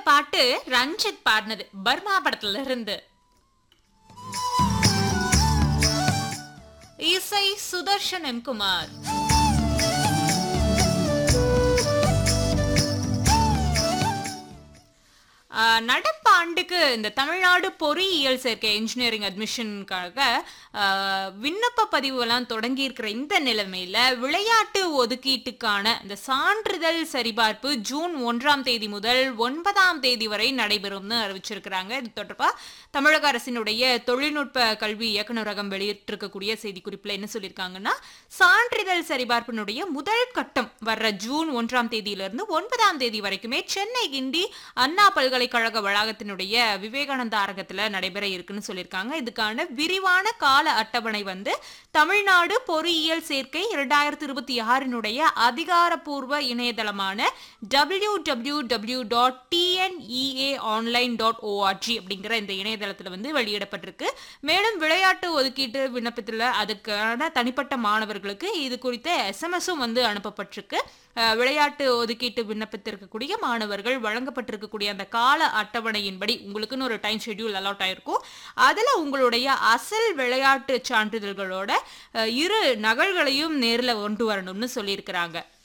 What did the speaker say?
பாட்டு ரஞ்சித் பாடினது பர்மா படத்துல இருந்து இசை சுதர்ஷன் எம் குமார் ஆஹ் நடப்பு ஆண்டுக்கு இந்த தமிழ்நாடு பொறியியல் சேர்க்கை இன்ஜினியரிங் அட்மிஷனுக்காக ஆஹ் விண்ணப்ப பதிவுலாம் தொடங்கி இருக்கிற இந்த நிலைமையில விளையாட்டு ஒதுக்கீட்டுக்கான இந்த சான்றிதழ் சரிபார்ப்பு ஜூன் ஒன்றாம் தேதி முதல் ஒன்பதாம் தேதி வரை நடைபெறும்னு அறிவிச்சிருக்கிறாங்க இது தொடர்பா தமிழக அரசினுடைய தொழில்நுட்ப கல்வி இயக்குநரகம் வெளியிட்டிருக்கக்கூடிய செய்திக்குறிப்பில் என்ன சொல்லியிருக்காங்கன்னா சான்றிதழ் சரிபார்ப்பினுடைய முதல் கட்டம் வர்ற ஜூன் ஒன்றாம் தேதியிலிருந்து ஒன்பதாம் தேதி வரைக்குமே சென்னை கிண்டி அண்ணா பல்கலைக்கழக வளாகத்தினுடைய விவேகானந்தா அரங்கத்துல நடைபெற இருக்குன்னு சொல்லியிருக்காங்க இதுக்கான விரிவான கால அட்டவணை வந்து தமிழ்நாடு பொறியியல் சேர்க்கை இரண்டாயிரத்தி இருபத்தி ஆறினுடைய அதிகாரப்பூர்வ இணையதளமான W W W dot TNEA online dot ORG அப்படிங்கிற இந்த இணையதளத்தில் வந்து வெளியிடப்பட்டிருக்கு மேலும் விளையாட்டு ஒதுக்கீட்டு விண்ணப்பத்தில் அதுக்கான தனிப்பட்ட மாணவர்களுக்கு இது குறித்த எஸ்எம்எஸும் வந்து அனுப்பப்பட்டிருக்கு அஹ், விளையாட்டு ஒதுக்கீட்டு விண்ணப்பித்திருக்கக்கூடிய மாணவர்கள் வழங்கப்பட்டிருக்கக்கூடிய அந்த கால அட்டவணையின்படி உங்களுக்குன்னு ஒரு டைம் ஷெட்யூல் அலாட் ஆயிருக்கும் அதில் உங்களுடைய அசல் விளையாட்டு சான்றிதழ்களோட அஹ், இரு நகல்களையும் நேரில் கொண்டு வரணும்னு சொல்லியிருக்கிறாங்க